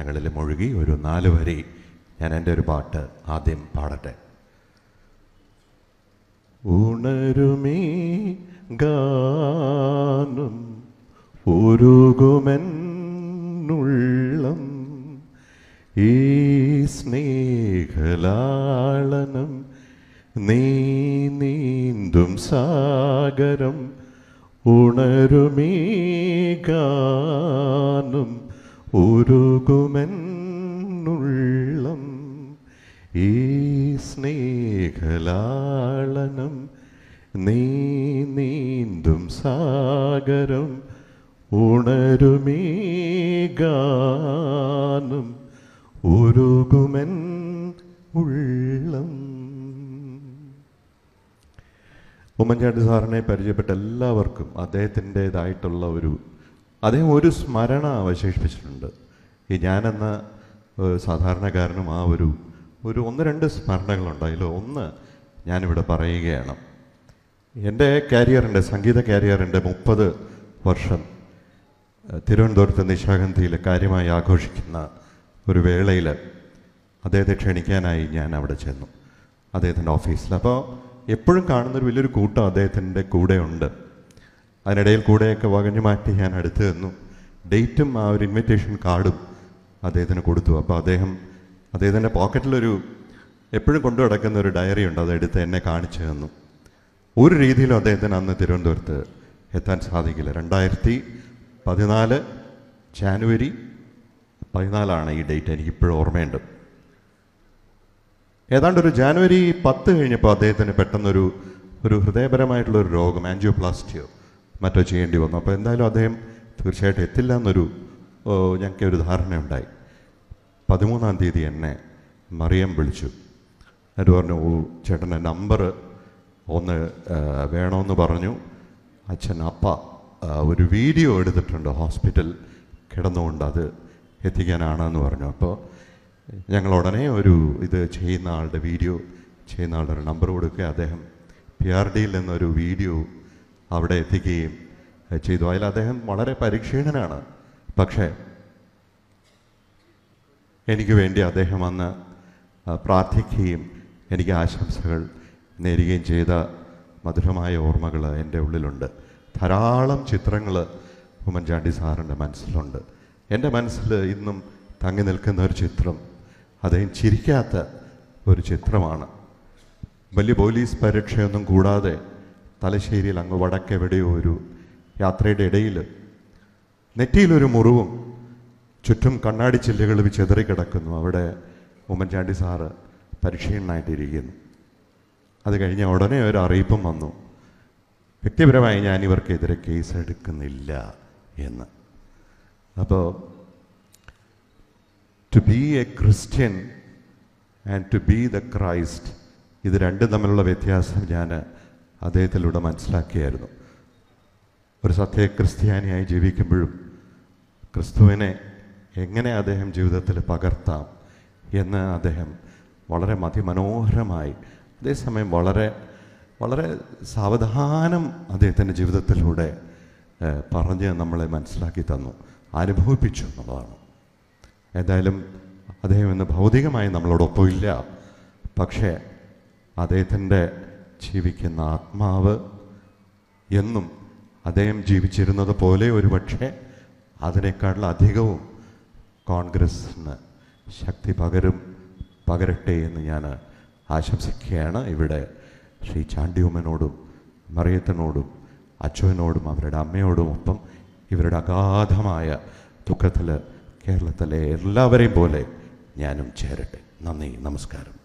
സങ്കീർത്തനങ്ങളിൽ മുഴുകി ഒരു നാല് വരി ഞാൻ എൻ്റെ ഒരു പാട്ട് ആദ്യം പാടട്ടെ ഉണരുമേ ഗാനം ഉരുകുമെന്നുള്ളം ഈ സ്നേഹലാളനം നീ നീന്തും സാഗരം ഉണരുമീ ഗാനം ഉരുകുമെന്നുള്ളം ഈ സ്നേഹലാളനം നീ നീന്തും സാഗരം ഉണരുമീ ഗാനം ഉരുകുമെൻ ഉള്ളം ഉമ്മൻചാണ്ടി സാറിനെ പരിചയപ്പെട്ട എല്ലാവർക്കും അദ്ദേഹത്തിൻ്റെതായിട്ടുള്ള ഒരു അദ്ദേഹം ഒരു സ്മരണ അവശേഷിപ്പിച്ചിട്ടുണ്ട് ഈ ഞാനെന്ന ഏഹ്, സാധാരണക്കാരനും ആ ഒരു ഒരു ഒന്ന് രണ്ട് സ്മരണകളുണ്ട് അതിൽ ഒന്ന് ഞാനിവിടെ പറയുകയാണ് എൻ്റെ കാരിയറിൻ്റെ സംഗീത കാരിയറിൻ്റെ മുപ്പത് വർഷം ഏഹ്, തിരുവനന്തപുരത്ത് നിശാഗന്ധിയിൽ കാര്യമായി ആഘോഷിക്കുന്ന ഒരു വേളയിൽ അദ്ദേഹത്തെ ക്ഷണിക്കാനായി ഞാൻ അവിടെ ചെന്നു അദ്ദേഹത്തിൻ്റെ ഓഫീസിൽ അപ്പോൾ എപ്പോഴും കാണുന്നൊരു വലിയൊരു കൂട്ടം അദ്ദേഹത്തിൻ്റെ കൂടെ ഉണ്ട് അതിനിടയിൽ കൂടെയൊക്കെ വകഞ്ഞു മാറ്റി ഞാൻ അടുത്ത് നിന്നു ഡേറ്റും ആ ഒരു ഇൻവിറ്റേഷൻ കാർഡും അദ്ദേഹത്തിന് കൊടുത്തു അപ്പോൾ അദ്ദേഹം അദ്ദേഹത്തിൻ്റെ പോക്കറ്റിലൊരു എപ്പോഴും കൊണ്ടു നടക്കുന്ന ഒരു ഡയറി ഉണ്ട് അതെടുത്ത് എന്നെ കാണിച്ചു തന്നു ഒരു രീതിയിലും അദ്ദേഹത്തിന് അന്ന് തിരുവനന്തപുരത്ത് എത്താൻ സാധിക്കില്ല രണ്ടായിരത്തി പതിനാല് ജാനുവരി പതിനാലാണ് ഈ ഡേറ്റ് എനിക്കിപ്പോഴും ഓർമ്മയുണ്ട് ഏതാണ്ട് ഒരു ജാനുവരി പത്ത് കഴിഞ്ഞപ്പോൾ അദ്ദേഹത്തിന് പെട്ടെന്നൊരു ഒരു ഹൃദയപരമായിട്ടുള്ള ഒരു രോഗം ആൻജിയോപ്ലാസ്റ്റിയോ മറ്റോ ചെയ്യേണ്ടി വന്നു അപ്പോൾ എന്തായാലും അദ്ദേഹം തീർച്ചയായിട്ടും എത്തില്ല എന്നൊരു ഓ, ഞങ്ങൾക്ക് ഒരു ധാരണയുണ്ടായി പതിമൂന്നാം തീയതി എന്നെ മറിയം വിളിച്ചു എന്നിട്ട് പറഞ്ഞു ഓ ചേട്ടൻ്റെ നമ്പർ ഒന്ന് ആ, വേണമെന്ന് പറഞ്ഞു അച്ഛൻ അപ്പ ആ, ഒരു വീഡിയോ എടുത്തിട്ടുണ്ട് ഹോസ്പിറ്റൽ കിടന്നുകൊണ്ട് അത് എത്തിക്കാനാണെന്ന് പറഞ്ഞു അപ്പോൾ ഞങ്ങൾ ഉടനെ ഒരു ഇത് ചെയ്യുന്ന ആളുടെ വീഡിയോ ചെയ്യുന്ന ആളുടെ ഒരു നമ്പർ കൊടുക്കുക അദ്ദേഹം പി ആർ ഡിയിൽ നിന്നൊരു വീഡിയോ അവിടെ എത്തിക്കുകയും ഏഹ്, ചെയ്തു അതിൽ അദ്ദേഹം വളരെ പരിക്ഷീണനാണ് പക്ഷേ എനിക്ക് വേണ്ടി അദ്ദേഹം അന്ന് ആ, പ്രാർത്ഥിക്കുകയും എനിക്ക് ആശംസകൾ നേരുകയും ചെയ്ത മധുരമായ ഓർമ്മകൾ എൻ്റെ ഉള്ളിലുണ്ട് ധാരാളം ചിത്രങ്ങൾ ഉമ്മൻചാണ്ടി സാറിൻ്റെ മനസ്സിലുണ്ട് എൻ്റെ മനസ്സിൽ ഇന്നും തങ്ങി നിൽക്കുന്ന ഒരു ചിത്രം അദ്ദേഹം ചിരിക്കാത്ത ഒരു ചിത്രമാണ് വലിയ പോലീസ് പരീക്ഷയൊന്നും കൂടാതെ തലശ്ശേരിയിൽ അങ്ങ് വടക്കെവിടെയോ ഒരു യാത്രയുടെ ഇടയിൽ നെറ്റിയിലൊരു മുറിവും ചുറ്റും കണ്ണാടി ചില്ലുകൾ ചെതറിക്കിടക്കുന്നു അവിടെ ഉമ്മൻചാണ്ടി സാറ് പരിക്ഷീണനായിട്ടിരിക്കുന്നു അത് കഴിഞ്ഞ ഉടനെ ഒരു അറിയിപ്പും വന്നു വ്യക്തിപരമായി ഞാൻ ഇവർക്കെതിരെ കേസ് എടുക്കുന്നില്ല എന്ന് അപ്പോൾ to be a Christian and to be the Christ ഇത് രണ്ടും തമ്മിലുള്ള വ്യത്യാസം ഞാൻ അദ്ദേഹത്തിലൂടെ മനസ്സിലാക്കിയായിരുന്നു ഒരു സത്യ ക്രിസ്ത്യാനിയായി ജീവിക്കുമ്പോഴും ക്രിസ്തുവിനെ എങ്ങനെ അദ്ദേഹം ജീവിതത്തിൽ പകർത്താം എന്ന് അദ്ദേഹം വളരെ അതിമനോഹരമായി അതേസമയം വളരെ വളരെ സാവധാനം അദ്ദേഹത്തിൻ്റെ ജീവിതത്തിലൂടെ ഏഹ്, പറഞ്ഞ് നമ്മളെ മനസ്സിലാക്കി തന്നു അനുഭവിപ്പിച്ചു എന്നുള്ളതാണ് എന്തായാലും അദ്ദേഹം ഇന്ന് ഭൗതികമായി നമ്മളോടൊപ്പം ഇല്ല പക്ഷേ അദ്ദേഹത്തിൻ്റെ ജീവിക്കുന്ന ആത്മാവ് എന്നും അദ്ദേഹം ജീവിച്ചിരുന്നത് പോലെ ഒരു പക്ഷേ അതിനേക്കാൾ അധികവും കോൺഗ്രസ്സിന് ശക്തി പകരും പകരട്ടെ എന്ന് ഞാൻ ആശംസിക്കുകയാണ് ഇവിടെ ശ്രീ ചാണ്ടിയുമ്മനോടും മറിയത്തിനോടും അച്ഛനോടും അവരുടെ അമ്മയോടും ഒപ്പം ഇവരുടെ അഗാധമായ ദുഃഖത്തിൽ കേരളത്തിലെ എല്ലാവരെയും പോലെ ഞാനും ചേരട്ടെ നന്ദി നമസ്കാരം